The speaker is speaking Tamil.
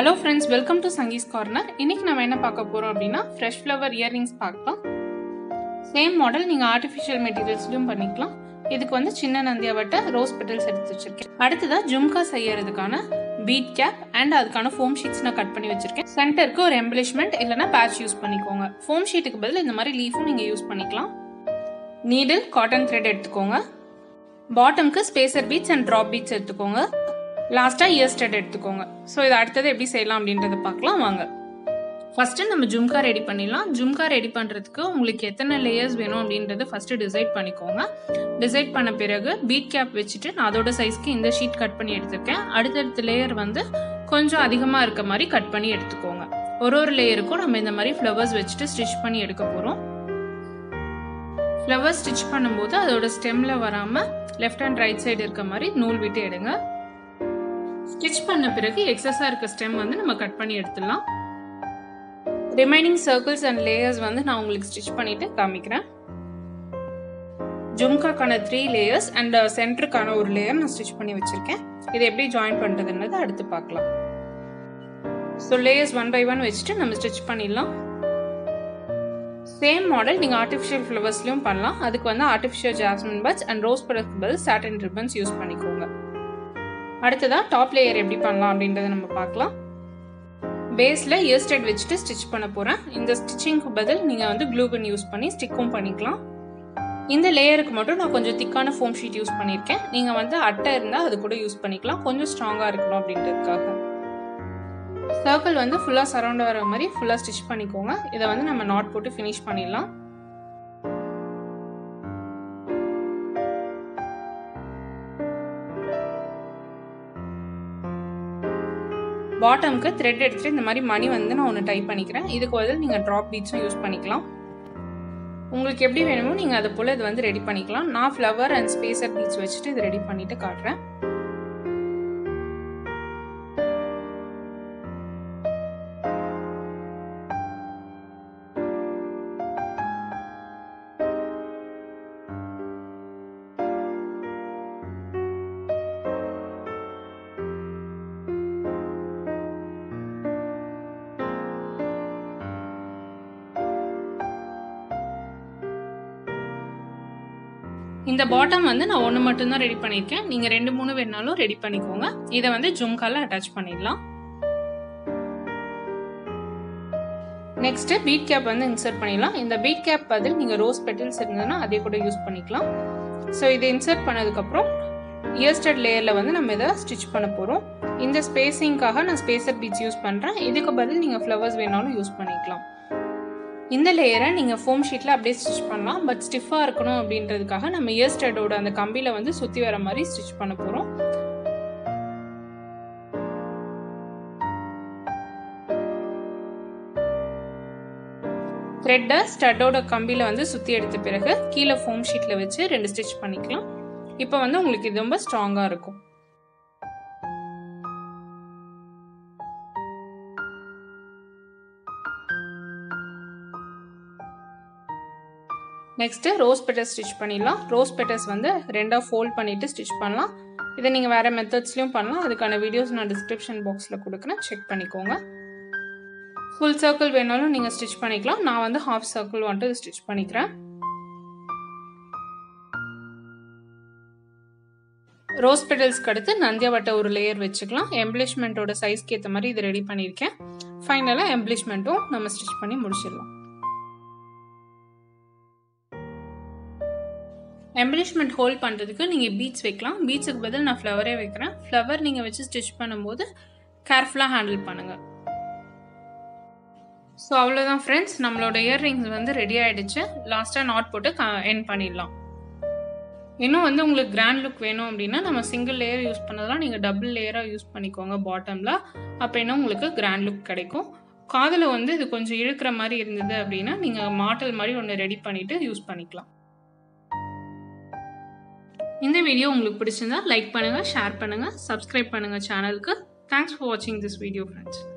hello friends welcome to Sangee's corner இன்னைக்கு நம்ம என்ன பார்க்க போகிறோம் அப்படின்னா ஃப்ரெஷ் ஃப்ளவர் இயர்ரிங்ஸ் பார்க்கலாம் சேம் மாடல் நீங்கள் ஆர்டிஃபிஷியல் மெட்டீரியல்ஸ்லையும் பண்ணிக்கலாம் இதுக்கு வந்து சின்ன நந்தியாவட்ட ரோஸ் பெட்டல்ஸ் எடுத்து வச்சிருக்கேன் அடுத்ததாக ஜும்கா செய்யறதுக்கான பீட் கேப் அண்ட் அதுக்கான ஃபோம் ஷீட்ஸ் நான் கட் பண்ணி வச்சிருக்கேன் சென்டருக்கு ஒரு எம்பிளிஷ்மெண்ட் இல்லைனா பேட்ச் யூஸ் பண்ணிக்கோங்க ஃபோம் ஷீட்டுக்கு பதில் இந்த மாதிரி லீஃபும் நீங்கள் யூஸ் பண்ணிக்கலாம் நீடில் காட்டன் த்ரெட் எடுத்துக்கோங்க பாட்டம்க்கு spacer beads and drop beads எடுத்துக்கோங்க லாஸ்ட்டாக இயர் ஸ்டெட் எடுத்துக்கோங்க ஸோ இதை அடுத்தது எப்படி செய்யலாம் அப்படின்றத பார்க்கலாம் வாங்க ஃபஸ்ட்டு நம்ம ஜும்கா ரெடி பண்ணிடலாம் ஜும்கா ரெடி பண்ணுறதுக்கு உங்களுக்கு எத்தனை லேயர்ஸ் வேணும் அப்படின்றத ஃபஸ்ட்டு டிசைட் பண்ணிக்கோங்க டிசைட் பண்ண பிறகு பீட் கேப் வச்சுட்டு நான் அதோட சைஸ்க்கு இந்த ஷீட் கட் பண்ணி எடுத்திருக்கேன் அடுத்தடுத்த லேயர் வந்து கொஞ்சம் அதிகமாக இருக்க மாதிரி கட் பண்ணி எடுத்துக்கோங்க ஒரு ஒரு லேயருக்கும் நம்ம இந்த மாதிரி ஃப்ளவர்ஸ் வச்சுட்டு ஸ்டிச் பண்ணி எடுக்க போகிறோம் ஃப்ளவர் ஸ்டிச் பண்ணும்போது அதோட ஸ்டெம்ல வராமல் லெஃப்ட் அண்ட் ரைட் சைடு இருக்க மாதிரி நூல் விட்டு எடுங்க ஸ்டிச் பண்ண பிறகு எக்ஸஸாக இருக்க ஸ்டெம் வந்து நம்ம கட் பண்ணி எடுத்துடலாம் ரிமைனிங் சர்க்கிள்ஸ் அண்ட் லேயர்ஸ் வந்து நான் உங்களுக்கு ஸ்டிச் பண்ணிட்டு காமிக்கிறேன் ஜும்காக்கான த்ரீ லேயர்ஸ் அண்ட் சென்டருக்கான ஒரு லேயர் நான் ஸ்டிச் பண்ணி வச்சிருக்கேன் இதை எப்படி ஜாயின் பண்ணுறதுன்றது அடுத்து பார்க்கலாம் so layers one by one வச்சுட்டு நம்ம ஸ்டிச் பண்ணிடலாம் சேம் மாடல் நீங்கள் ஆர்டிஃபிஷியல் ஃப்ளவர்ஸ்லையும் பண்ணலாம் அதுக்கு வந்து artificial jasmine buds and rose படத்துக்கு பதில் சாட்டன் ரிப்பன்ஸ் யூஸ் பண்ணிக்கோங்க அடுத்ததாக டாப் லேயர் எப்படி பண்ணலாம் அப்படின்றத நம்ம பார்க்கலாம் பேஸில் இயர் ஸ்டெட் வச்சுட்டு ஸ்டிச் பண்ண போகிறேன் இந்த ஸ்டிச்சிங்க்கு பதில் நீங்கள் வந்து க்ளூகன் யூஸ் பண்ணி ஸ்டிக்கும் பண்ணிக்கலாம் இந்த லேயருக்கு மட்டும் நான் கொஞ்சம் திக்கான ஃபோம் ஷீட் யூஸ் பண்ணியிருக்கேன் நீங்கள் வந்து அட்டை இருந்தால் அது கூட யூஸ் பண்ணிக்கலாம் கொஞ்சம் ஸ்ட்ராங்காக இருக்கணும் அப்படின்றதுக்காக சர்க்கிள் வந்து ஃபுல்லாக சரௌண்ட் வர மாதிரி ஃபுல்லாக ஸ்டிச் பண்ணிக்கோங்க இதை வந்து நம்ம நாட் போட்டு ஃபினிஷ் பண்ணிடலாம் பாட்டம்க்கு த்ரெட் எடுத்துட்டு இந்த மாதிரி மணி வந்து நான் ஒன்று டைப் பண்ணிக்கிறேன் இதுக்கு பதில் நீங்கள் ட்ராப் பீட்ஸும் யூஸ் பண்ணிக்கலாம் உங்களுக்கு எப்படி வேணுமோ நீங்கள் அதை போல் இது வந்து ரெடி பண்ணிக்கலாம் நான் ஃப்ளவர் அண்ட் ஸ்பேசர் பீட்ஸ் வச்சுட்டு இது ரெடி பண்ணிட்டு காட்டுறேன் இந்த பாட்டம் வந்து நான் ஒன்று மட்டும்தான் ரெடி பண்ணியிருக்கேன் நீங்கள் ரெண்டு மூணு வேணாலும் ரெடி பண்ணிக்கோங்க இதை வந்து ஜும்கால அட்டாச் பண்ணிடலாம் நெக்ஸ்ட் பீட் கேப் வந்து இன்சர்ட் பண்ணிடலாம் இந்த பீட் கேப் பதில் நீங்கள் ரோஸ் பெட்டில்ஸ் இருந்ததுன்னா அதே கூட யூஸ் பண்ணிக்கலாம் ஸோ இதை இன்சர்ட் பண்ணதுக்கப்புறம் இயர்ஸ்டட் லேயரில் வந்து நம்ம இதை ஸ்டிச் பண்ண போகிறோம் இந்த ஸ்பேசிங்காக நான் ஸ்பேசர் பீட்ஸ் யூஸ் பண்ணுறேன் இதுக்கு பதில் நீங்கள் ஃப்ளவர்ஸ் வேணாலும் யூஸ் பண்ணிக்கலாம் இந்த லேயரை நீங்கள் ஃபோம் ஷீட்டில் அப்படியே ஸ்டிச் பண்ணலாம் பட் ஸ்டிஃபாக இருக்கணும் அப்படின்றதுக்காக நம்ம இயர் ஸ்டடோட அந்த கம்பியில் வந்து சுற்றி வர மாதிரி ஸ்டிச் பண்ண போகிறோம் த்ரெட்டை ஸ்டட்டோட கம்பியில் வந்து சுற்றி எடுத்த பிறகு கீழே ஃபோம் ஷீட்டில் வச்சு ரெண்டு ஸ்டிச் பண்ணிக்கலாம் இப்போ வந்து உங்களுக்கு இது ரொம்ப ஸ்ட்ராங்காக இருக்கும் நெக்ஸ்ட்டு ரோஸ் பெட்டர்ஸ் ஸ்டிச் பண்ணிடலாம் ரோஸ் பெட்டர்ஸ் வந்து ரெண்டாக ஃபோல்ட் பண்ணிவிட்டு ஸ்டிச் பண்ணலாம் இதை நீங்கள் வேறு மெத்தட்ஸ்லையும் பண்ணலாம் அதுக்கான வீடியோஸ் நான் டிஸ்கிரிப்ஷன் பாக்ஸில் கொடுக்குறேன் செக் பண்ணிக்கோங்க ஃபுல் சர்க்கிள் வேணாலும் நீங்கள் ஸ்டிச் பண்ணிக்கலாம் நான் வந்து ஹாஃப் சர்க்கிள் வந்துட்டு ஸ்டிச் பண்ணிக்கிறேன் ரோஸ் பெட்டல்ஸ்க்கு அடுத்து நந்தியாவட்ட ஒரு லேயர் வச்சுக்கலாம் எம்ப்ளிஷ்மெண்ட்டோட சைஸ்க்கு ஏற்ற மாதிரி இது ரெடி பண்ணியிருக்கேன் ஃபைனலாக எம்ப்ளிஷ்மெண்ட்டும் நம்ம ஸ்டிச் பண்ணி முடிச்சிடலாம் எம்பலிஷ்மெண்ட் ஹோல்ட் பண்ணுறதுக்கு நீங்கள் பீட்ஸ் வைக்கலாம் பீட்ஸுக்கு பதில் நான் ஃப்ளவரே வைக்கிறேன் ஃப்ளவர் நீங்கள் வச்சு ஸ்டிச் பண்ணும்போது கேர்ஃபுல்லாக ஹேண்டில் பண்ணுங்கள் ஸோ அவ்வளோதான் ஃப்ரெண்ட்ஸ் நம்மளோட இயர்ரிங்ஸ் வந்து ரெடி ஆகிடுச்சு லாஸ்ட்டாக நாட் போட்டு என் பண்ணிடலாம் இன்னும் வந்து உங்களுக்கு கிராண்ட் லுக் வேணும் அப்படின்னா நம்ம சிங்கிள் லேயர் யூஸ் பண்ணதெல்லாம் நீங்கள் டபுள் லேயராக யூஸ் பண்ணிக்கோங்க பாட்டமில் அப்போ இன்னும் உங்களுக்கு கிராண்ட் லுக் கிடைக்கும் காதில் வந்து இது கொஞ்சம் இழுக்கிற மாதிரி இருந்தது அப்படின்னா நீங்கள் மாட்டல் மாதிரி ஒன்று ரெடி பண்ணிவிட்டு யூஸ் பண்ணிக்கலாம் இந்த வீடியோ உங்களுக்கு பிடிச்சிருந்தா லைக் பண்ணுங்கள் ஷேர் பண்ணுங்கள் சப்ஸ்கிரைப் பண்ணுங்கள் சேனலுக்கு தேங்க்ஸ் ஃபார் வாட்சிங் திஸ் வீடியோ ஃப்ரெண்ட்ஸ்